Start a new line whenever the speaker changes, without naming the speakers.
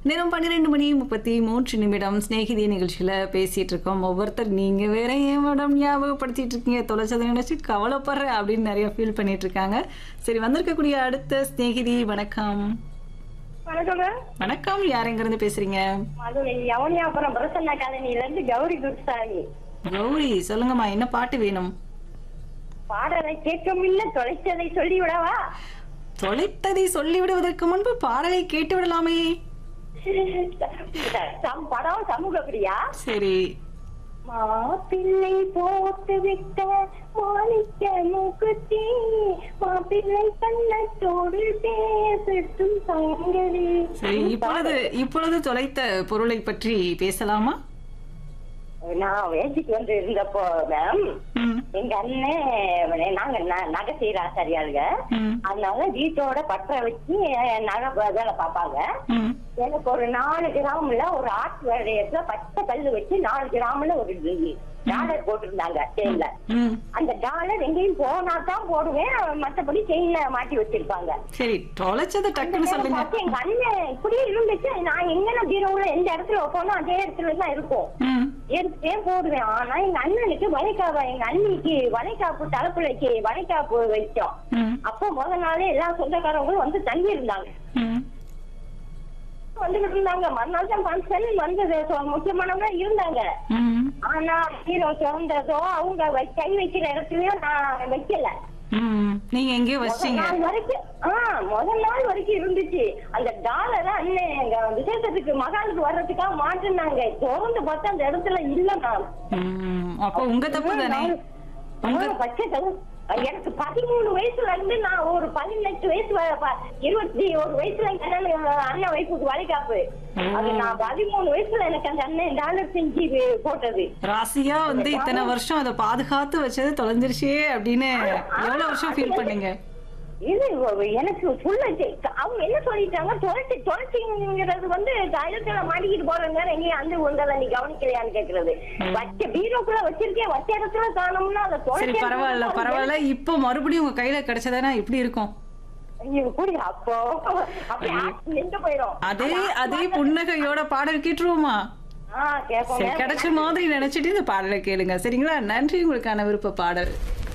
தினம் பன்னிரெண்டு மணி முப்பத்தி மூன்று நிமிடம் ஸ்நேகிதி நிகழ்ச்சியில் பேசிட்டு இருக்கோம் ஒவ்வொருத்தர் நீங்க வேற ஏன் மேடம் ஞாபகப்படுத்திட்டு இருக்கீங்க தொலைச்சதை நினைச்சு கவலைப்படுறேன் அப்படின்னு நிறைய ஃபீல் பண்ணிட்டு இருக்காங்க சரி வந்திருக்கக்கூடிய அடுத்த ஸ்நேகிதி வணக்கம்
வணக்கங்க
வணக்கம் யார் எங்க இருந்து பேசுறீங்க
மதுரை யவனியாபுரம் பிரசன்னா காலனில இருந்து கௌரி குருசாமி
கௌரி சொல்லுங்கம்மா என்ன பாட்டு வேணும்
பாடலை கேட்கும் இல்ல தொலைச்சதை சொல்லி விடவா
தொலைத்ததை சொல்லிவிடுவதற்கு முன்பு பாடலை கேட்டு விடலாமே
சம் படம் சமூக பிரியா
சரி
மாப்பிள்ளை போட்டு விட்ட மாணிக்க மூக்குத்தி மாப்பிள்ளை கண்ணத்தோடு பேசட்டும் சங்கரி
சரி இப்பொழுது இப்பொழுது தொலைத்த பொருளை பற்றி பேசலாமா
நான் வேலைக்கு வந்து இருந்தப்போ மேம்
ம்
எங்க அண்ணன் நாங்க ந- நகை செய்யற ஆசாரியாளுங்க
ம்
அதனால வீட்டோட பற்ற வச்சு நகை வ- வேலை பார்ப்பாங்க
ம்
எனக்கு ஒரு நாலு கிராம்ல ஒரு ஆட்டு வேலையத்துல பச்சை கல்லு வச்சு நாலு கிராம்ல ஒரு டாலர் போட்டிருந்தாங்க செயின்ல
ம்
அந்த டாலர் எங்கேயும் போனா தான் போடுவேன் மத்தபடி செயின்ல மாட்டி வச்சிருப்பாங்க
சரி தொலைச்சதை டக்குன்னு சொல்லுங்க
பார்த்து எங்க அண்ணன் இப்படியே இருந்துச்சு நான் எங்கன பீரோவுல எந்த இடத்துல வைப்போனோ அதே இடத்துல தான் இருக்கும்
ம்
எடுத்துட்டே போடுவேன் ஆனா எங்க அண்ணனுக்கு வளைக்காப்பு எங்க அண்ணிக்கு வளைக்காப்பு தலைப்புலைக்கு வளைக்காப்பு வச்சோம்
ம்
அப்போ முத நாளே எல்லா சொந்தக்காரங்களும் வந்து தங்கி இருந்தாங்க
ம்
வந்துகிட்டு இருந்தாங்க மறுநாள் தான் ஃபங்க்ஷன் வந்தது So, முக்கியமானவங்க இருந்தாங்க
ம்
ஆனா ஹீரோ திறந்ததோ அவங்க வை- கை வைக்கிற இடத்துலயும் நான் வைக்கல
ம் நீங்க எங்கேயோ
முதல்
வச்சீங்க
நாள் வரைக்கும் ஆஹ் முதல் நாள் வரைக்கும் இருந்துச்சு அந்த டாலரை அண்ணன் எங்க விசேஷத்துக்கு மகாலுக்கு வர்றதுக்காக மாட்டினாங்க திறந்து பார்த்தா அந்த இடத்துல இல்ல நான்
ம் அப்போ உங்க தப்பு தானே உங்க
ஆ, பச்சை கலர். எனக்கு பதிமூணு வயசுல இருந்து நான் ஒரு பதினெட்டு வயசு வ- ப- இருபத்தி ஒரு வயசுல எங்க அண்ணன் அண்ணன் வயசுக்கு வளைகாப்பு அது நான் பதிமூணு வயசுல எனக்கு அந்த அண்ணன் டாலர் செஞ்சு வே- போட்டது
ராசியா வந்து இத்தனை வருஷம் அதை பாதுகாத்து வச்சது தொலைஞ்சிருச்சே அப்படின்னு எவ்வளவு வருஷம் ஃபீல் பண்ணீங்க
இது ஒ- எனக்கு ஃபுல்ல அவங்க என்ன சொல்லிட்டாங்க தொலைச்சி தொலைச்சிங்கிறது வந்து தைலத்துல மாட்டிக்கிட்டு போறதுங்க எங்கேயும் அந்த உங்களை நீ கவனிக்கலையான்னு கேக்குறது வச்ச பீரோக்குள்ள வச்சிருக்கேன் வச்ச இடத்துல காணோம்னா அதை
சரி
தொலைச்சி
பரவாயில்ல பரவாயில்ல இப்போ மறுபடியும் உங்க கையில கிடைச்சதானா எப்படி இருக்கும்
ஐயோ, புடி, அப்போ அப்படி நின்று போயிடும்
அதே அதே புன்னகையோட பாடல் கேட்டுருவோமா
ஆ கேட்போம்
சரி கிடைச்ச மாதிரி நினைச்சிட்டு இந்த பாடலை கேளுங்க சரிங்களா நன்றி உங்களுக்கான விருப்ப பாடல்